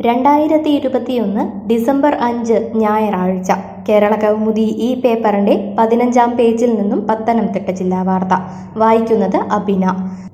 രണ്ടായിരത്തി ഇരുപത്തിയൊന്ന് ഡിസംബർ അഞ്ച് ഞായറാഴ്ച കേരള കൗമുദി ഈ പേപ്പറിന്റെ പതിനഞ്ചാം പേജിൽ നിന്നും പത്തനംതിട്ട ജില്ലാ വാർത്ത വായിക്കുന്നത് അബിന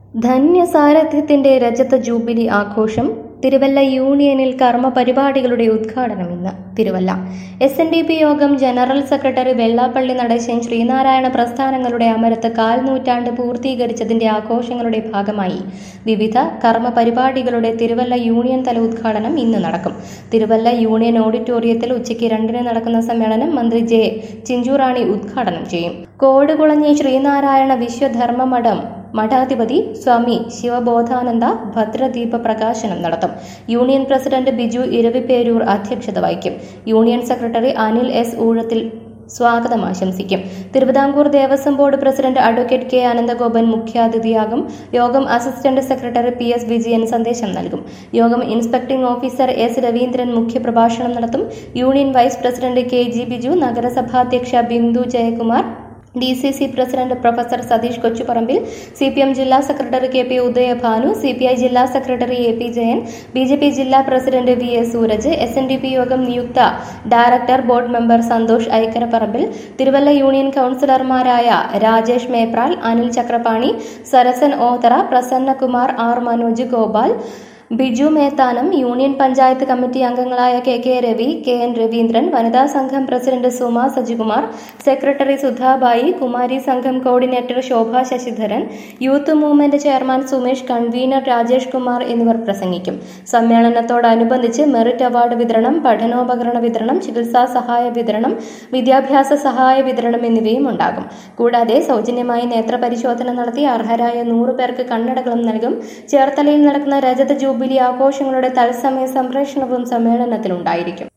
ധന്യസാരഥ്യത്തിന്റെ രജത ജൂബിലി ആഘോഷം തിരുവല്ല യൂണിയനിൽ കർമ്മ പരിപാടികളുടെ ഉദ്ഘാടനം ഇന്ന് Thiruvalla S N D P യോഗം ജനറൽ സെക്രട്ടറി വെള്ളാപ്പള്ളി നടേശൻ ശ്രീനാരായണ പ്രസ്ഥാനങ്ങളുടെ അമരത്ത് കാൽ നൂറ്റാണ്ട് പൂർത്തീകരിച്ചതിന്റെ ആഘോഷങ്ങളുടെ ഭാഗമായി വിവിധ കർമ്മ പരിപാടികളുടെ തിരുവല്ല യൂണിയൻ തല ഉദ്ഘാടനം ഇന്ന് നടക്കും തിരുവല്ല യൂണിയൻ ഓഡിറ്റോറിയത്തിൽ ഉച്ചയ്ക്ക് രണ്ടിന് നടക്കുന്ന സമ്മേളനം മന്ത്രി ജെ ചിഞ്ചുറാണി ഉദ്ഘാടനം ചെയ്യും കോടുകുളഞ്ഞി ശ്രീനാരായണ വിശ്വധർമ്മ മഠം മഠാധിപതി സ്വാമി ശിവബോധാനന്ദ ഭദ്രദീപ പ്രകാശനം നടത്തും യൂണിയൻ പ്രസിഡന്റ് ബിജു ഇരവിപ്പേരൂർ അധ്യക്ഷത വഹിക്കും union secretary Anil S Oozhathil സ്വാഗതം ആശംസിക്കും Thiruvithamkoor Devaswom board president advocate K Ananthagopan മുഖ്യാതിഥിയാകും യോഗം assistant secretary P S Vijayan സന്ദേശം നൽകും യോഗം ഇൻസ്പെക്ടിംഗ് ഓഫീസർ എസ് രവീന്ദ്രൻ മുഖ്യപ്രഭാഷണം നടത്തും union vice president K G Biju നഗരസഭാധ്യക്ഷ Bindu Jayakumar D C C president professor Satheesh Kochuparambil C P M ജില്ലാ സെക്രട്ടറി K P Udayabhanu C P I ജില്ലാ സെക്രട്ടറി A P Jayan B J P ജില്ലാ president V S Sooraj S N D P യോഗം നിയുക്ത director board member Santhosh Aikkaraparambil Thiruvalla union കൌൺസിലർമാരായ Rajesh Mepral Anil Chakrapani Sarasan Othera Prasannakumar R Manoj Gopal Biju Methanam union panchayat committee അംഗങ്ങളായ K K Ravi K N Raveendran വനിതാ സംഘം പ്രസിഡന്റ് സുമ സജികുമാർ സെക്രട്ടറി സുധാബായി കുമാരി സംഘം coordinator Shobha Sasidharan youth movement chairman Sumesh convener Rajesh Kumar എന്നിവർ പ്രസംഗിക്കും സമ്മേളനത്തോടനുബന്ധിച്ച് മെറിറ്റ് അവാർഡ് വിതരണം പഠനോപകരണ വിതരണം ചികിത്സാ സഹായ വിതരണം വിദ്യാഭ്യാസ സഹായ വിതരണം എന്നിവയും ഉണ്ടാകും കൂടാതെ സൗജന്യമായി നേത്രപരിശോധന നടത്തി അർഹരായ നൂറ് പേർക്ക് കണ്ണടകളും നൽകും ചേർത്തലയിൽ നടക്കുന്ന രജത ജൂബിലി ആഘോഷങ്ങളുടെ തത്സമയ സംപ്രേഷണവും സമ്മേളനത്തിലുണ്ടായിരിക്കും